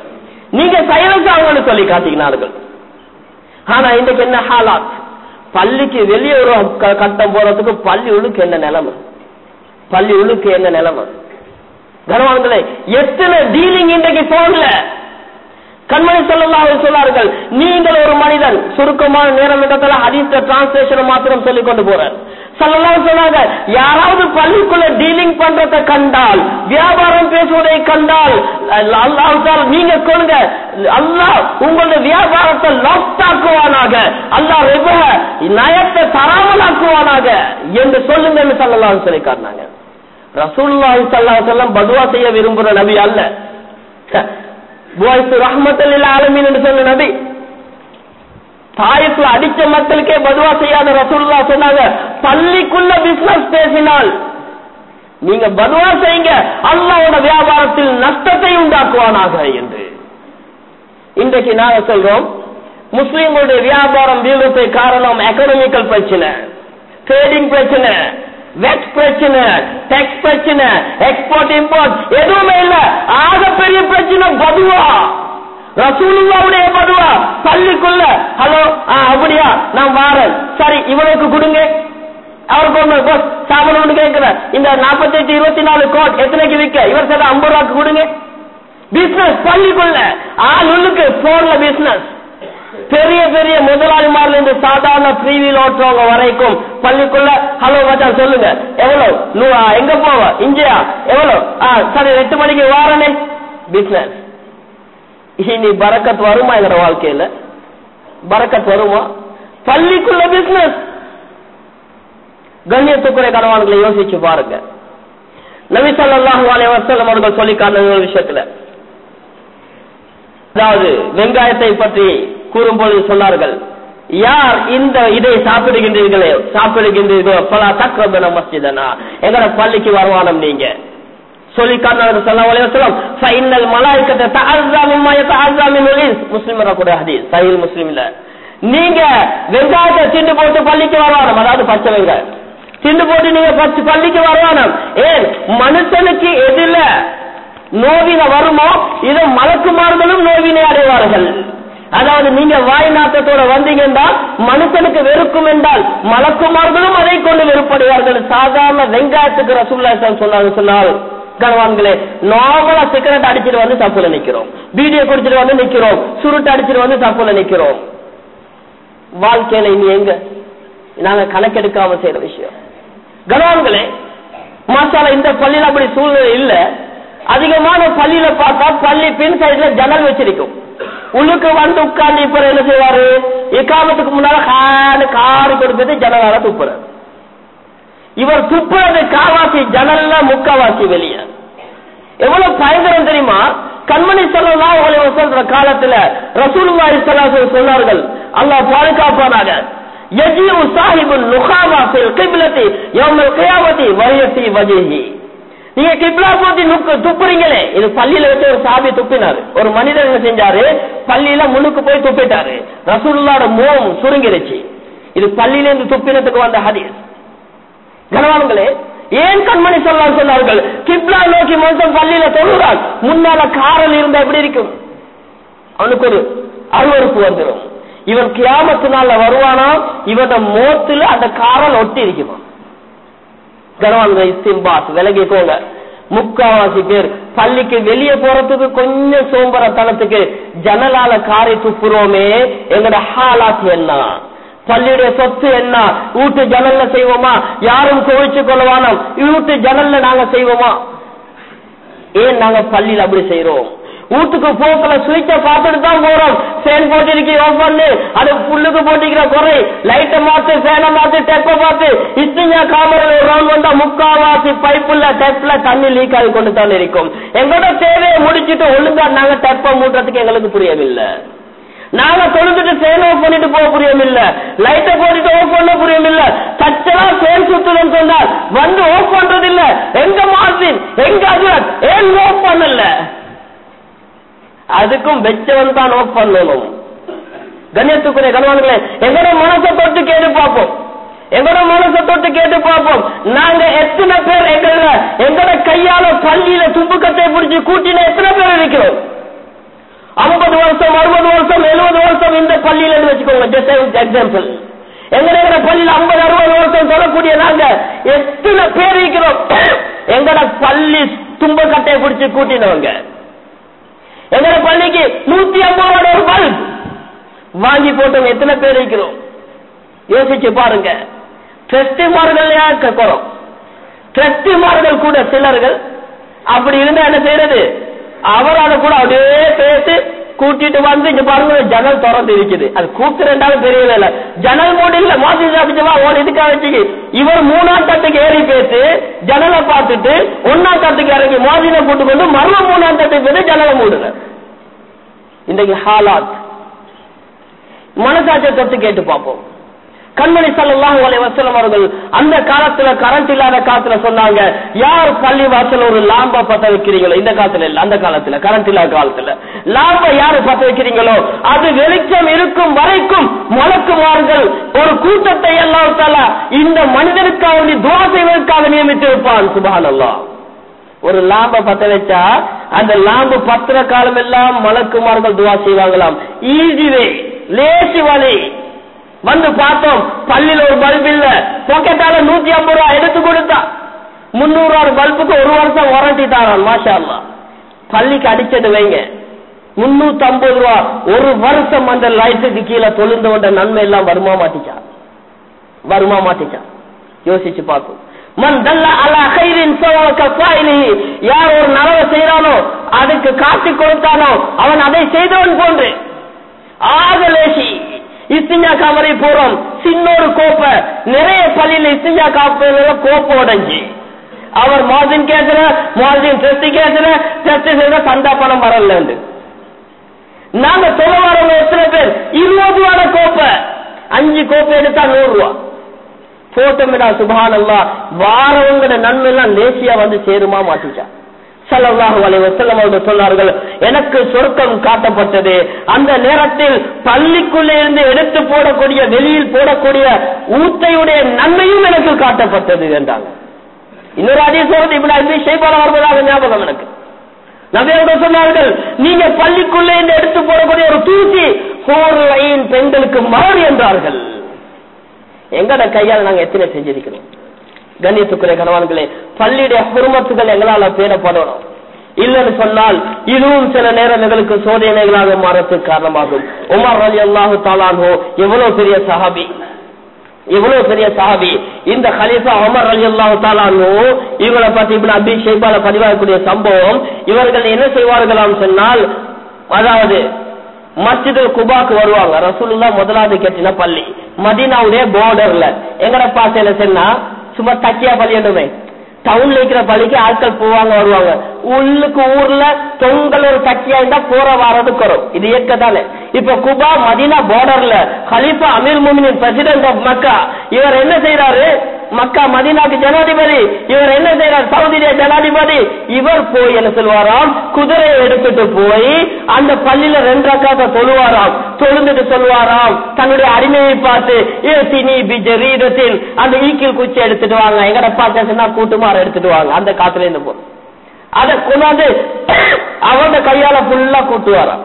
நீங்க சைலன்ஸ் அவங்களுக்கு சொல்லி காட்டினார்கள் ஆனா இன்றைக்கு என்ன ஹாலாத் பள்ளிக்கு வெளியே ஒரு க- கட்டம் போறதுக்கு பள்ளி உள்ளுக்கு என்ன நிலைமை பள்ளி உள்ளுக்கு என்ன நிலைமை கனவான்களே எத்தனை டீலிங் இன்றைக்கு போன்ல கண்மணி சொல்லலாம் சொன்னார்கள் நீங்கள் ஒரு மனிதன் சுருக்கமான நேரம் இடத்துல ஹதீஸ் டிரான்ஸ்லேஷன் மாத்திரம் சொல்லிக் கொண்டு போற சொல்லலாம் சொன்னாங்க யாராவது பள்ளிக்குள்ள டீலிங் பண்றதை கண்டால் வியாபாரம் பேசுவதை கண்டால் அல்லாஹ் நீங்க சொல்லுங்க அல்லாஹ் உங்களுடைய வியாபாரத்தை லாஸ்ட் ஆக்குவானாக அல்லாஹ் ரெப நயத்தை தராமலாக்குவானாக என்று சொல்லுங்கன்னு சொல்லலாம் சொல்லி காட்டினாங்க ரசூலுல்லாஹி ஸல்லல்லாஹு அலைஹி வஸல்லம் பதுவா செய்ய விரும்புற நபி அல்ல புவாய்ஸ் ரஹ்மத்தல் ஆலமீன் என்று சொன்ன நபி தாயத்துல அடிச்ச மக்களுக்கே பதுவா செய்யாத ரசூலுல்லாஹ் சொன்னாங்க பள்ளிக்குள்ள பிசினஸ் பேசினால் நீங்க பதுவா செய்யுங்க அல்லாஹ்வோட வியாபாரத்தில் நஷ்டத்தை உண்டாக்குவானாக என்று இன்றைக்கு நாங்க சொல்றோம் முஸ்லிம்களுடைய வியாபாரம் வீழ்வதை காரணம் எக்கனாமிக்கல் பிரச்சனை ட்ரேடிங் பிரச்சனை வெட் பிரச்சனை டெக்ஸ் பிரச்சனை எக்ஸ்போர்ட் இம்போர்ட் எதுவுமே இல்ல ஆக பெரிய பிரச்சனை பதுவா ரசூலுல்லாவுடைய பதுவா பள்ளிக்குள்ள ஹலோ அப்படியா நான் வாரேன் சரி இவனுக்கு கொடுங்க அவருக்கு ஒண்ணு boss, சாமான் ஒண்ணு கேட்கிறேன் இந்த நாற்பத்தெட்டு இருபத்தி நாலு கோட் எத்தனைக்கு விற்க இவர் சார் ஐம்பது ரூபாய்க்கு கொடுங்க பிசினஸ் பள்ளிக்குள்ள ஆள் உள்ளுக்கு போன்ல பிசினஸ் பெரிய பெரிய முதலாளிமார்ல இருந்து சாதாரண ஃப்ரீவீல் ஓட்டுறவங்க வரைக்கும் பள்ளிக்குள்ள ஹலோ மச்சான் சொல்லுங்க எவ்வளவு நூ- ஆ, எங்க போவ இங்கேயா எவ்வளவு ஆ, சரி எட்டு மணிக்கு வாரனே பிசினஸ் இனி பரக்கத் வருமா எங்கிற வாழ்க்கையில பரக்கத் வருமா பள்ளிக்குள்ள பிசினஸ் கண்ணியத்துக்குறை கணவான்களை யோசிச்சு பாருங்க நபி ஸல்லல்லாஹு அலைஹி வஸல்லம் அவர்கள் சொல்லி காட்டின ஒரு விஷயத்துல அதாவது வெங்காயத்தை பற்றி கூறும்பொழுது சொன்னார்கள் யார் இந்த இதை சாப்பிடுகின்றீர்களே சாப்பிடுகின்றீர்களோ பல தக்ரபன மஸ்ஜிதனா எங்கட பள்ளிக்கு வருவானம் நீங்க சொல்லி காட்டினார்கள் ஸல்லல்லாஹு அலைஹி வஸல்லம் ஃபைனல் மலாயிகத்தை தஅஸ்ஸா மிம்மா யதஅஸ்ஸா மினல் இன்ஸ் முஸ்லிம் வரக்கூடிய ஹதீஸ் சஹீஹ் முஸ்லிம்ல நீங்க வெங்காயத்தை திண்டு போட்டு பள்ளிக்கு வருவானம் அதாவது பச்சை வெங்காயம் திண்டு போட்டு நீங்க பச்சை பள்ளிக்கு வருவானம் ஏன் மனுஷனுக்கு எதில நோவின வருமோ இது மலக்குமார்களும் நோவினை அடைவார்கள் அதாவது நீங்க வாய் நாட்டத்தோட வந்தீங்கன்னா மனுஷனுக்கு வெறுக்கும் என்றால் மலக்குமார்களும் அதை கொண்டு வெறுப்படைவார்கள் சாதாரண வெங்காயத்துக்கு ரசூல்லா சொன்னாங்க சொன்னால் கணவான்களே நார்மலா சிகரெட் அடிச்சிட்டு வந்து தப்புல நிக்கிறோம் பீடியை குடிச்சிட்டு வந்து நிக்கிறோம் சுருட்டு அடிச்சிட்டு வந்து தப்புல நிக்கிறோம் வாழ்க்கையில இனி எங்க நாங்க கணக்கெடுக்காம செய்யற விஷயம் கணவான்களே மாசால இந்த பள்ளியில அப்படி சூழ்நிலை இல்ல அதிகமான பள்ளியில பார்த்தா பள்ளி பின் சைடுல ஜன்னல் வச்சிருக்கும் உள்ளுக்கு வந்து உட்கார்ந்து இப்ப என்ன செய்வாரு இக்காமத்துக்கு முன்னால காடு காடு கொடுத்துட்டு ஜன்னலால துப்புறாரு இவர் துப்புறது காவாசி ஜன்னல்ல முக்காவாசி வெளியே எவ்வளவு பயங்கரம் தெரியுமா கண்மணி சொல்லலாம் உங்களை சொல்ற காலத்துல ரசூலுல்லாஹி ஸல்லல்லாஹு அலைஹி சொன்னார்கள் அல்லாஹ் பாதுகாப்பானாக யஜிஉ சாஹிபுல் நுகாமா ஃபில் கிப்லத்தி யௌமல் கியாமத்தி வஹியத்தி வஜிஹி நீங்க கிப்லா போத்தி நுக்கு துப்புறீங்களே இது பள்ளியில வச்சு ஒரு சாபி துப்பினாரு ஒரு மனிதர் என்ன செஞ்சாரு பள்ளியில முன்னுக்கு போய் துப்பிட்டாரு ரசூலுல்லாஹோட முகம் சுருங்கிருச்சு இது பள்ளியில இருந்து துப்பினத்துக்கு வந்த ஹதீஸ் கனவான்களே ஏன் கண்மணி சொல்லலாம் சொன்னார்கள் கிப்லா நோக்கி மனுஷன் பள்ளியில தொழுகிறான் முன்னால காரல் இருந்தா எப்படி இருக்கும் அவனுக்கு ஒரு அருவறுப்பு வந்துடும் இவன் கியாமத்தினால வருவானா இவனோட மோத்துல அந்த காரல் ஒட்டி இருக்குமா கனவான்கள் இஸ்திம்பாத் விலகிக்கோங்க முக்காவாசி பேர் பள்ளிக்கு வெளியே போறதுக்கு கொஞ்சம் சோம்பரத்தனத்துக்கு ஜன்னலால காரை துப்புறோமே எங்கட ஹாலாத் என்ன பள்ளியுடைய சொத்து என்ன வீட்டு ஜன்னல்ல செய்வோமா யாரும் கோவிச்சு கொள்ளவானோம் வீட்டு ஜன்னல்ல நாங்க செய்வோமா ஏன் நாங்க பள்ளியில அப்படி செய்யறோம் வீட்டுக்கு போக்கல சுவிட்ச பார்த்துட்டு தான் போறோம் ஃபேன் போட்டிருக்கி ஆஃப் பண்ணு அது புல்லுக்கு போட்டிருக்கிற குறை லைட்டை மாத்து ஃபேனை மாத்து டெப்பை பார்த்து இத்தனை காமரில் ஒரு ரவுண்ட் வந்தா முக்காவாசி பைப்புல டெப்ல தண்ணி லீக் ஆகி கொண்டு தான் இருக்கும் எங்களோட தேவையை முடிச்சிட்டு ஒழுங்கா நாங்க டெப்பை மூட்டுறதுக்கு எங்களுக்கு புரியவில்லை நாங்க தொழுதுட்டு ஃபேன் ஆஃப் பண்ணிட்டு போக புரியமில்ல லைட்டை போட்டுட்டு ஆஃப் பண்ண புரியமில்ல தச்சலா ஃபேன் சுத்துதுன்னு சொன்னால் வந்து ஆஃப் பண்றது இல்ல எங்க மார்ஜின் எங்க அஜரத் ஏன் ஆஃப் பண்ணல அதுக்கும் வெச்சவன் தான் ஆஃப் பண்ணணும் கண்ணியத்துக்குரிய கணவன்களே எங்களோட மனசை தொட்டு கேட்டு பார்ப்போம் எங்களோட மனசை தொட்டு கேட்டு பார்ப்போம் நாங்க எத்தனை பேர் எங்கள எங்களோட கையால பள்ளியில தும்புக்கத்தை பிடிச்சி கூட்டின எத்தனை பேர் இருக்கிறோம் ஐம்பது பள்ளியில வச்சுக்கோங்க ஜஸ்ட் எக்ஸாம்பிள் எங்க எங்கட பள்ளியில ஐம்பது அறுபது வருஷம் சொல்லக்கூடிய நாங்க எத்தனை பேர் இருக்கிறோம் எங்கட பள்ளி தும்ப கட்டையை பிடிச்சு கூட்டினவங்க எங்கட பள்ளிக்கு நூத்தி ஐம்பது ரூபாய் ஒரு பல்ப் வாங்கி போட்டவங்க எத்தனை பேர் இருக்கிறோம் யோசிச்சு பாருங்க டிரஸ்டிமார்கள் யாருக்கு குறம் டிரஸ்டிமார்கள் கூட சிலர்கள் அப்படி இருந்தா என்ன செய்யறது அவரால கூட அப்படியே பேசி கூட்டிட்டு வந்து இங்க பாருங்க ஜன்னல் திறந்து இருக்குது அது கூட்டு ரெண்டாவது பெரிய வேலை ஜன்னல் மூடி இல்ல மாசி சாப்பிச்சவா ஓன் இதுக்காக வச்சு இவர் மூணாம் தட்டுக்கு ஏறி பேசி ஜன்னலை பார்த்துட்டு ஒன்னாம் தட்டுக்கு இறங்கி மோதினை போட்டு கொண்டு மறுபடியும் மூணாம் தட்டுக்கு போய் ஜன்னலை மூடுங்க இன்றைக்கு ஹாலாத் மனசாட்சியை தொட்டு கேட்டு பார்ப்போம் கண்மணி சல்லாஹூ அலைஹி வஸல்லம் அவர்கள் அந்த காலத்துல கரண்ட் இல்லாத காலத்துல சொன்னாங்க யார் பள்ளி வாசல் ஒரு லாம்ப பத்த வைக்கிறீங்களோ இந்த காலத்துல இல்ல அந்த காலத்துல கரண்ட் இல்லாத காலத்துல லாம்ப யாரு பத்த வைக்கிறீங்களோ அது வெளிச்சம் இருக்கும் வரைக்கும் மலக்குமார்கள் ஒரு கூட்டத்தை எல்லாம் தலா இந்த மனிதனுக்காக வேண்டி துவா செய்வதற்காக நியமித்து வைப்பான் சுபஹானல்லாஹ் ஒரு லாம்ப பத்த வச்சா அந்த லாம்பு பத்திர காலம் எல்லாம் மலக்குமார்கள் துவா செய்வாங்களாம் ஈஸிவே லேசி வழி வந்து பார்த்தோம் பள்ளியில ஒரு பல்ப் இல்ல பாக்கெட்டால நூத்தி ஐம்பது ரூபா எடுத்து கொடுத்தா முன்னூறு ரூபா பல்புக்கு ஒரு வருஷம் வாரண்டி தாரான் மாஷா அல்லாஹ். பள்ளிக்கு அடிச்சது வைங்க முன்னூத்தி ஐம்பது ரூபா ஒரு வருஷம் அந்த லைட்டுக்கு கீழே தொழுந்தவண்ட நன்மை எல்லாம் வருமா மாட்டிச்சா வருமா மாட்டிச்சா யோசிச்சு பார்ப்போம் மன் தல்ல அலா கைரின் யார் ஒரு நலவை செய்யறானோ அதுக்கு காட்டி கொடுத்தானோ அவன் அதை செய்தவன் போன்று ஆகலேசி இஸ்திஞ்சா காமரை போறோம் சின்ன ஒரு கோப்பை நிறைய பள்ளியில இஸ்திஞ்சா காப்பையில கோப்பை உடைஞ்சு அவர் மார்ஜின் கேட்கிற மார்ஜின் டெஸ்ட் கேட்கிற டெஸ்ட் செய்த சண்டா பணம் வரல நாங்க சொல்ல வரவங்க எத்தனை பேர் இருபது ரூபான கோப்பை அஞ்சு கோப்பை எடுத்தா நூறு ரூபா போட்டோமிடா சுபானல்லா வாரவங்கட நன்மை எல்லாம் லேசியா வந்து சேருமா மாட்டிச்சா ஸல்லல்லாஹு அலைஹி வஸல்லம் அவர்கள் சொன்னார்கள் எனக்கு சொர்க்கம் காட்டப்பட்டது அந்த நேரத்தில் பள்ளிக்குள்ளே இருந்து எடுத்து போடக்கூடிய வெளியில் போடக்கூடிய ஊத்தையுடைய நன்மையும் எனக்கு காட்டப்பட்டது என்றாங்க இன்னொரு அதிசோடு இப்படி அபி ஷைபால வருவதாக ஞாபகம் எனக்கு நபி அவர்கள் சொன்னார்கள் நீங்க பள்ளிக்குள்ளே இருந்து எடுத்து போடக்கூடிய ஒரு தூசி ஹோர்லைன் பெண்களுக்கு மாறு என்றார்கள் எங்கட கையால் நாங்க எத்தனை செஞ்சிருக்கிறோம் கண்ணியத்துக்குரிய கணவான்களே பள்ளியுடைய குடும்பத்துகள் எங்களால பேரப்படணும் இல்லைன்னு சொன்னால் இதுவும் சில நேரம் எங்களுக்கு சோதனைகளாக மாறத்துக்கு காரணமாகும் உமர் அலி அல்லாஹு தாலானோ எவ்வளவு பெரிய சஹாபி எவ்வளவு பெரிய சஹாபி இந்த ஹலீஃபா உமர் அலி அல்லாஹு தாலானோ இவங்களை பத்தி இப்படி அபி ஷேபால பதிவாகக்கூடிய சம்பவம் இவர்கள் என்ன செய்வார்களாம் சொன்னால் அதாவது மஸ்ஜிதுல் குபாக்கு வருவாங்க ரசூலுல்லா முதலாவது கட்டின பள்ளி மதீனாவுடைய பார்டர்ல எங்கட பாசையில சொன்னா சும்மா தக்கியா பள்ளியண்டுமே டவுன்ல இருக்கிற பள்ளிக்கு ஆட்கள் போவாங்க வருவாங்க உள்ளுக்கு ஊர்ல தொங்கல் ஒரு தக்கியா இருந்தா போற வாரது குறம் இது இயக்க தானே இப்ப குபா மதீனா பார்டர்ல ஹலீஃபா அமீர் முமினின் பிரசிடென்ட் ஆஃப் மக்கா இவர் என்ன செய்யறாரு மக்கா மதீனாக்கு ஜனாதிபதி இவர் என்ன செய்யறார் சவுதியில ஜனாதிபதி இவர் போய் என்ன சொல்வாராம் குதிரையை எடுத்துட்டு போய் அந்த பள்ளியில ரெண்டு ரக்காக தொழுவாராம் தொழுந்துட்டு சொல்லுவாராம் தன்னுடைய அடிமையை பார்த்து ஏத்தினி பிஜரீதத்தின் அந்த ஈக்கில் குச்சி எடுத்துட்டு வாங்க எங்கட பார்த்து கூட்டுமாறு எடுத்துட்டு வாங்க அந்த காத்துல இருந்து போ அதை கொண்டாந்து அவரோட கையால ஃபுல்லா கூட்டுவாராம்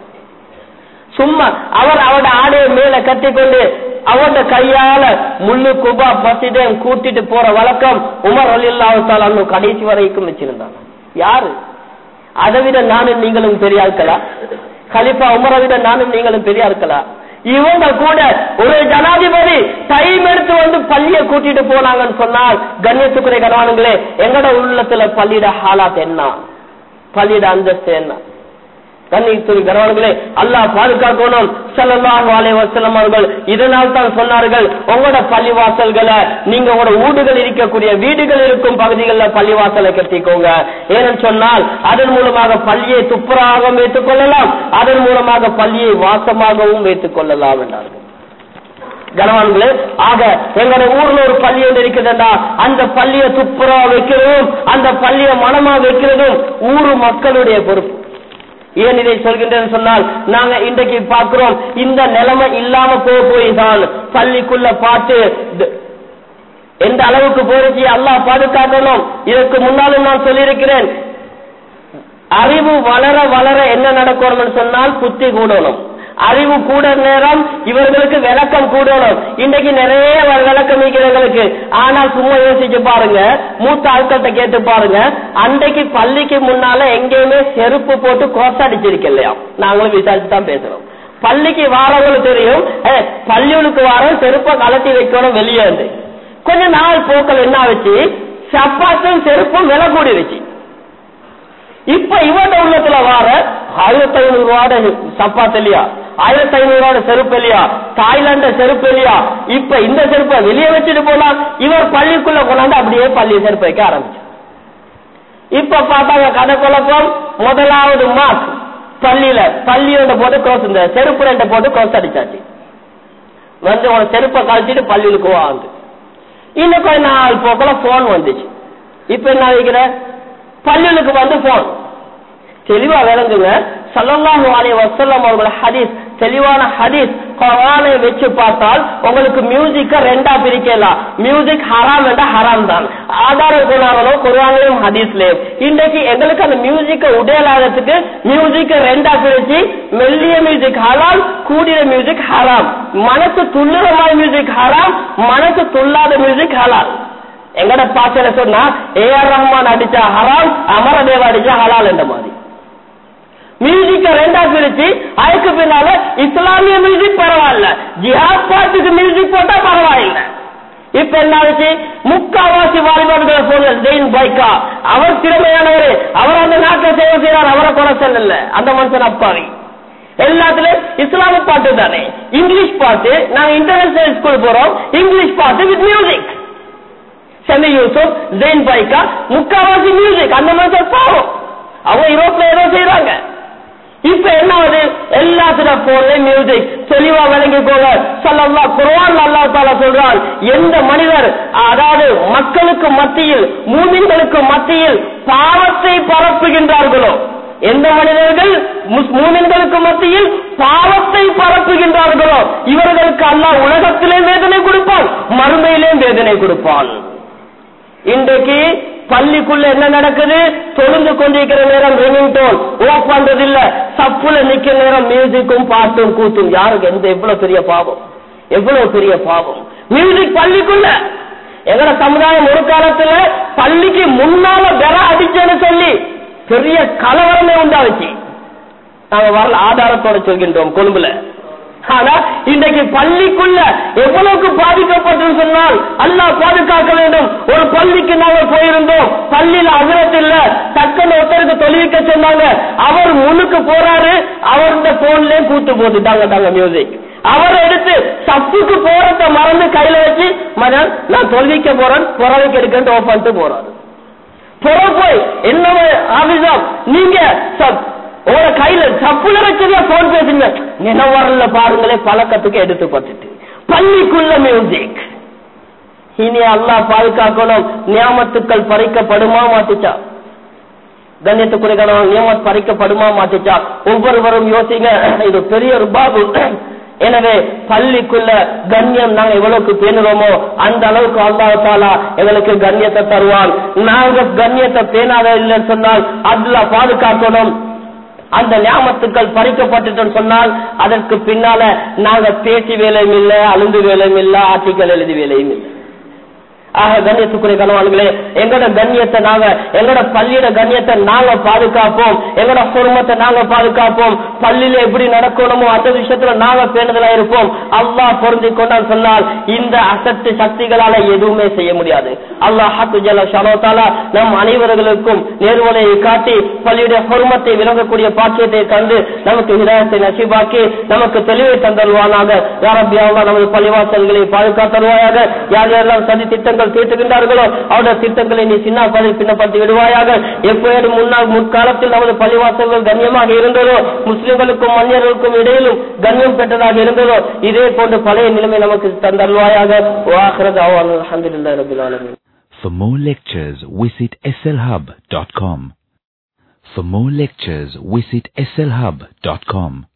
சும்மா அவர் அவரோட ஆடையை மேல கட்டிக்கொண்டு அவரோட கையால முள்ளு குபா பசிடம் கூட்டிட்டு போற வழக்கம் உமர் அலில்லாவுத்தால் அண்ணு கடைசி வரைக்கும் வச்சிருந்தாங்க யாரு அதை விட நானும் நீங்களும் பெரிய ஆட்களா கலிஃபா உமரை விட நானும் நீங்களும் பெரிய ஆட்களா இவங்க கூட ஒரு ஜனாதிபதி டைம் எடுத்து வந்து பள்ளிய கூட்டிட்டு போனாங்கன்னு சொன்னால் கண்ணியத்துக்குறை கனவானுங்களே எங்கட உள்ளத்துல பள்ளியிட ஹாலாத் என்ன பள்ளியிட அந்தஸ்து என்ன கண்ணியத்துறை கனவானுங்களே அல்லாஹ் பாதுகாக்கணும் ஸல்லல்லாஹு அலைஹி வஸல்லம் அவர்கள் இதனால் தான் சொன்னார்கள் உங்களோட பள்ளிவாசல்களை நீங்க உங்களோட வீடுகள் இருக்கக்கூடிய வீடுகள் இருக்கும் பகுதிகளில் பள்ளிவாசலை கட்டிக்கோங்க ஏன்னு சொன்னால் அதன் மூலமாக பள்ளியை துப்புராகவும் வைத்துக் கொள்ளலாம் அதன் மூலமாக பள்ளியை வாசமாகவும் வைத்துக் கொள்ளலாம் என்றார்கள் கனவான்களே ஆக எங்களுடைய ஊர்ல ஒரு பள்ளி ஒன்று இருக்குதுண்டா அந்த பள்ளியை துப்புரா வைக்கிறதும் அந்த பள்ளியை மனமா வைக்கிறதும் ஊரு மக்களுடைய பொறுப்பு ஏன் இதை சொல்கின்றேன்னு சொன்னால் நாங்க இன்றைக்கு பார்க்கிறோம் இந்த நிலைமை இல்லாம போக போய் தான் பள்ளிக்குள்ள பாட்டு த- எந்த அளவுக்கு போயிடுச்சு அல்லாஹ் பாதுகாக்கணும் இதற்கு முன்னாலும் நான் சொல்லியிருக்கிறேன் அறிவு வளர வளர என்ன நடக்கணும்னு சொன்னால் புத்தி கூடணும் அறிவு கூட நேரம் இவர்களுக்கு விளக்கம் கூடணும் இன்னைக்கு நிறைய வ- விளக்கம் இருக்கிறவங்களுக்கு ஆனா சும்மா யோசிச்சு பாருங்க மூத்த ஆட்கள்கிட்ட கேட்டு பாருங்க அன்றைக்கு பள்ளிக்கு முன்னால எங்கேயுமே செருப்பு போட்டு கோச அடிச்சிருக்க இல்லையா நாங்களும் விசாரிச்சு தான் பேசுறோம் பள்ளிக்கு வாரவங்களுக்கு தெரியும் ஏ, பள்ளிகளுக்கு வாரம் செருப்பை கலட்டி வைக்கணும் வெளியே வந்து கொஞ்ச நாள் போக்கள் என்ன வச்சு சப்பாத்தும் செருப்பும் விலை கூடி வச்சு இப்ப இவன் உள்ளத்துல வார ஆயிரத்தி ஐநூறு ரூபாட சப்பாத்து இல்லையா ஆயிரத்தி ஐநூறு ரூபாட செருப்பு இல்லையா தாய்லாண்ட செருப்பு இல்லையா இப்ப இந்த செருப்பை வெளியே வச்சுட்டு போனா இவர் பள்ளிக்குள்ள கொண்டாந்து அப்படியே பள்ளி செருப்பு வைக்க ஆரம்பிச்சு இப்ப பார்த்தாங்க கதை குழப்பம் முதலாவது மார்க் பள்ளியில பள்ளியோட போட்டு க்ரோஸ் இந்த செருப்பு ரெண்டை போட்டு க்ரோஸ் அடிச்சாச்சு வந்து உன செருப்பை கழிச்சிட்டு பள்ளிகளுக்கு வாங்க இன்னும் கொஞ்ச நாள் போக்கல போன் வந்துச்சு இப்ப என்ன வைக்கிற பள்ளிகளுக்கு வந்து போன் தெளிவா விளங்குங்க ஸல்லல்லாஹு அலைஹி வஸல்லம் அவர்கள் ஹதீஸ் தெளிவான ஹதீஸ் குர்ஆனை வச்சு பார்த்தால் உங்களுக்கு மியூசிக்க ரெண்டா பிரிக்கலாம் மியூசிக் ஹராம் என்ற ஹராம் தான் ஆதாரம் கொண்டாடணும் குர்ஆன்லயும் ஹதீஸ்லயும் இன்றைக்கு எங்களுக்கு அந்த மியூசிக்க உடையலாகிறதுக்கு மியூசிக்க ரெண்டா பிரிச்சு மெல்லிய மியூசிக் ஹராம் கூடிய மியூசிக் ஹராம் மனசு துள்ளுற மாதிரி மியூசிக் ஹராம் மனசு துள்ளாத மியூசிக் ஹலால் எங்கட பாசல சொன்னா ஏ ஆர் ரஹ்மான் அடிச்சா ஹராம் அமரதேவ அடிச்சா ஹலால் என்ற மாதிரி மியூசிக்க ரெண்டா பிரிச்சு அதுக்கு பின்னால இஸ்லாமிய மியூசிக் பரவாயில்ல ஜிஹாத் பாட்டுக்கு மியூசிக் போட்டா பரவாயில்ல இப்ப என்ன ஆச்சு முக்காவாசி வாலிபர்கள் போன ஜெயின் பைக்கா அவர் திறமையானவர் அவர் அந்த நாட்டில் சேவை செய்யறார் அவரை கொலை செல்லல அந்த மனுஷன் அப்பாவி எல்லாத்துலயும் இஸ்லாமிக் பாட்டு தானே இங்கிலீஷ் பாட்டு நாங்க இன்டர்நேஷனல் ஸ்கூல் போறோம் இங்கிலீஷ் பாட்டு வித் மியூசிக் சென்னை யூசுப் ஜெயின் பைக்கா முக்காவாசி மியூசிக் அந்த மனுஷன் பாவம் அவங்க யூரோப்ல ஏதோ செய்யறாங்க இப்ப என்ன ஆகுது எல்லாத்துல போன்ல மியூசிக் தெளிவா விளங்கிக்கோங்க சொல்லல்லா குர்ஆன் அல்லாஹ் தாலா சொல்றான் எந்த மனிதர் அதாவது மக்களுக்கு மத்தியில் மூமின்களுக்கு மத்தியில் பாவத்தை பரப்புகின்றார்களோ எந்த மனிதர்கள் முஸ்- மூமின்களுக்கு மத்தியில் பாவத்தை பரப்புகின்றார்களோ இவர்களுக்கு அல்லாஹ் உலகத்திலே வேதனை கொடுப்பான் மறுமையிலே வேதனை கொடுப்பான் இன்றைக்கு பள்ளிக்குள்ள என்ன நடக்குது தொழுந்து கொண்டிருக்கிற நேரம் ரிங்கிங் டோன் ஓப் பண்றது இல்ல சப்புல நிக்கிற நேரம் மியூசிக்கும் பாட்டும் கூத்தும் யாருக்கு எந்த எவ்வளவு பெரிய பாவம் எவ்வளவு பெரிய பாவம் மியூசிக் பள்ளிக்குள்ள எங்கட சமுதாயம் ஒரு காலத்துல பள்ளிக்கு முன்னால பெற அடிச்சேன்னு சொல்லி பெரிய கலவரமே உண்டாச்சு நாங்க வரல ஆதாரத்தோட சொல்கின்றோம் கொழும்புல ஆனா இன்றைக்கு பள்ளிக்குள்ள எவ்வளவுக்கு பாதிக்கப்பட்டு சொன்னால் அல்லாஹ் பாதுகாக்க வேண்டும் ஒரு பள்ளிக்கு நாங்க போயிருந்தோம் பள்ளியில அகிரத் இல்ல டக்குன்னு ஒருத்தருக்கு தொழிலுக்க சொன்னாங்க அவர் முன்னுக்கு போறாரு அவர் இந்த போன்லயே கூட்டு போட்டுட்டாங்க தாங்க மியூசிக் அவர் எடுத்து சப்புக்கு போறத மறந்து கையில வச்சு மகன் நான் தொல்விக்க போறேன் புறவைக்கு எடுக்கன்ட்டு ஓப் பண்ணிட்டு போறாரு புற போய் என்ன ஆபிசம் நீங்க சப் உங்களோட கையில சப்புல வச்சதே போன் பேசுங்க நினைவரல பாருங்களே பழக்கத்துக்கு எடுத்து பட்டுட்டு பள்ளிக்குள்ள மியூசிக் இனி அல்லாஹ் பாதுகாக்கணும் நியாமத்துக்கள் பறிக்கப்படுமா மாட்டுச்சா கண்ணியத்துக்குரிய நியமத் பறிக்கப்படுமா மாட்டுச்சா ஒவ்வொருவரும் யோசிங்க இது பெரிய ஒரு பாபு எனவே பள்ளிக்குள்ள கண்ணியம் நாங்க எவ்வளவுக்கு பேணுறோமோ அந்த அளவுக்கு அல்லாஹ் தாலா எங்களுக்கு கண்ணியத்தை தருவான் நாங்க கண்ணியத்தை பேணாத இல்லைன்னு சொன்னால் அல்லாஹ் பாதுகாக்கணும் அந்த ஞாபகத்துக்கள் பறிக்கப்பட்டுட்டோம் சொன்னால் அதற்கு பின்னால நாங்க பேச்சு வேலையும் இல்லை அழுந்து வேலையும் இல்லை ஆர்டிக்கல் எழுதி வேலையும் இல்லை ஆக கண்ணியத்துக்குரிய கணவான்களே எங்களோட கண்ணியத்தை நாங்க எங்களோட பள்ளியோட கண்ணியத்தை நாங்க பாதுகாப்போம் எங்களோட குடும்பத்தை நாங்க பாதுகாப்போம் பள்ளியில எப்படி நடக்கணுமோ அந்த விஷயத்துல நாங்க பேணுதலா இருப்போம் அல்லாஹ் பொருந்தி கொண்டான் சொன்னால் இந்த அசத்து சக்திகளால எதுவுமே செய்ய முடியாது அல்லாஹ் ஹக்கு ஜல ஷலோத்தாலா நம் அனைவர்களுக்கும் நேர்வலையை காட்டி பள்ளியுடைய பொறுமத்தை விளங்கக்கூடிய பாக்கியத்தை கண்டு நமக்கு ஹிதாயத்தை நசிபாக்கி நமக்கு தெளிவை தந்தருவானாக யாரபியாவா நமது பள்ளிவாசல்களை பாதுகாத்தருவாயாக யார் யாரெல்லாம் சதி திட்டங்கள் தீர்த்துகின்றார்களோ அவருடைய திட்டங்களை நீ சின்ன பள்ளி பின்னப்படுத்தி விடுவாயாக எப்போது முன்னாள் முற்காலத்தில் நமது பள்ளிவாசல்கள் கண்ணியமாக இருந்ததோ முஸ்லிம்களுக்கும் மன்னியர்களுக்கும் இடையிலும் கண்ணியம் பெற்றதாக இருந்ததோ இதே போன்று பழைய நிலைமை நமக்கு தந்தருவாயாக வாஹரத் அவான் அலமதுல்லா ரபில் ஆலமீன்
For more lectures, visit slhub.com. For more lectures, visit slhub.com.